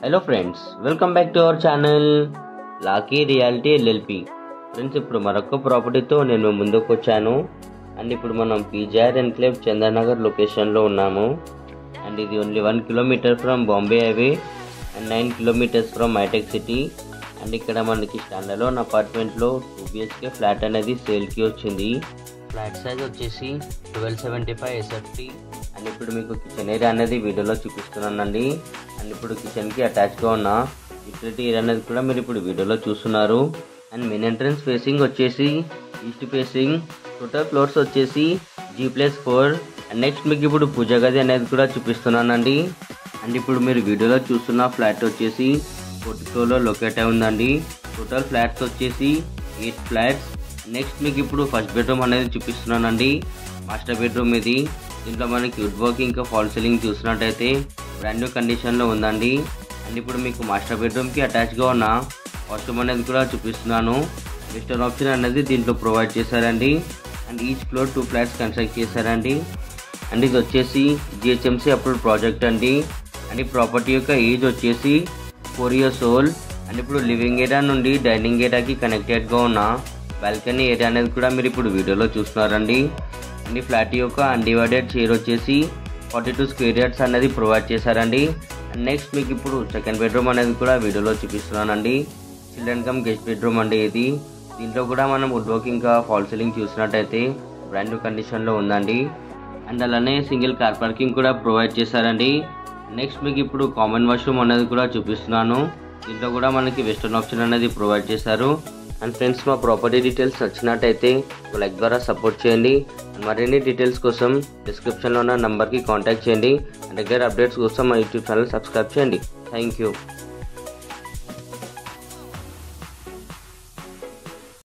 hello friends welcome back to our channel Lucky Reality LLP friends ఇప్పుడు మరొక ప్రాపర్టీతో నేను మీ ముందుకు వచ్చాను అండ్ ఇప్పుడు మనం పీజీఆర్ ఎన్క్లేవ్ చందనగర్ లొకేషన్లో ఉన్నాము అండ్ ఇది only one kilometre from Bombay highway and nine kilometres from Hitech City and ఇక్కడ మనకి స్టాండర్లోన్ అపార్ట్మెంట్లో టూ బిహెచ్కే ఫ్లాట్ అనేది సేల్కి వచ్చింది ఫ్లాట్ సైజ్ వచ్చేసి twelve seventy five SFT and ఇప్పుడు మీకు కిచెన్ ఏరియా అనేది వీడియోలో చూపిస్తున్నానండి అండ్ ఇప్పుడు కిచెన్కి అటాచ్గా ఉన్న యూటిలిటీ ఏరియా అనేది కూడా మీరు ఇప్పుడు వీడియోలో చూస్తున్నారు అండ్ మెయిన్ ఎంట్రన్స్ ఫేసింగ్ వచ్చేసి ఈస్ట్ ఫేసింగ్ టోటల్ ఫ్లోర్స్ వచ్చేసి G plus four and next మీకు ఇప్పుడు పూజ గది అనేది కూడా చూపిస్తున్నానండి అండ్ ఇప్పుడు మీరు వీడియోలో చూస్తున్న ఫ్లాట్ వచ్చేసి పోర్టికోలో లొకేట్ అయి ఉందండి టోటల్ ఫ్లాట్స్ వచ్చేసి ఎయిట్ ఫ్లాట్స్ నెక్స్ట్ మీకు ఇప్పుడు ఫస్ట్ బెడ్రూమ్ అనేది చూపిస్తున్నానండి మాస్టర్ బెడ్రూమ్ ఇది దీంట్లో మనకి వుడ్ వర్క్ ఇంకా ఫాల్ సీలింగ్ చూసినట్టయితే బ్రాండ్ న్యూ కండిషన్లో ఉందండి అండ్ ఇప్పుడు మీకు మాస్టర్ బెడ్రూమ్కి అటాచ్గా ఉన్న వాష్రూమ్ అనేది కూడా చూపిస్తున్నాను వెస్టర్న్ ఆప్షన్ అనేది దీంట్లో ప్రొవైడ్ చేశారండి and each floor two flats construct చేశారండి అండ్ ఇది వచ్చేసి జిహెచ్ఎంసీ అప్రూవ్ ప్రాజెక్ట్ అండి అండ్ ఈ ప్రాపర్టీ యొక్క ఏజ్ వచ్చేసి ఫోర్ ఇయర్స్ ఓల్డ్ అండ్ ఇప్పుడు లివింగ్ ఏరియా నుండి డైనింగ్ ఏరియాకి కనెక్టెడ్గా ఉన్న బాల్కనీ ఏరియా అనేది కూడా మీరు ఇప్పుడు వీడియోలో చూస్తున్నారండి అండ్ ఈ ఫ్లాట్ యొక్క అన్డివైడెడ్ షేర్ వచ్చేసి ఫార్టీ టూ స్క్వేర్ యార్డ్స్ అనేది ప్రొవైడ్ చేశారండి అండ్ నెక్స్ట్ మీకు ఇప్పుడు సెకండ్ బెడ్రూమ్ అనేది కూడా వీడియోలో చూపిస్తున్నానండి చిల్డ్రన్ కమ్ గెస్ట్ బెడ్రూమ్ అండి ఇది దీంట్లో కూడా మనం వుడ్ వర్క్ ఇంకా ఫాల్ సీలింగ్ చూసినట్టయితే బ్రాండ్ న్యూ కండిషన్లో ఉందండి అండ్ అలానే సింగిల్ కార్ పార్కింగ్ కూడా ప్రొవైడ్ చేశారండి నెక్స్ట్ మీకు ఇప్పుడు కామన్ వాష్రూమ్ అనేది కూడా చూపిస్తున్నాను దీంట్లో కూడా మనకి వెస్టర్న్ ఆప్షన్ అనేది ప్రొవైడ్ చేశారు అండ్ ఫ్రెండ్స్ మా ప్రాపర్టీ డీటెయిల్స్ నచ్చినట్టయితే లైక్ ద్వారా సపోర్ట్ చేయండి అండ్ మరిన్ని డీటెయిల్స్ కోసం డిస్క్రిప్షన్లో ఉన్న నంబర్కి కాంటాక్ట్ చేయండి అండ్ దగ్గర అప్డేట్స్ కోసం మా యూట్యూబ్ ఛానల్ సబ్స్క్రైబ్ చేయండి థ్యాంక్ యూ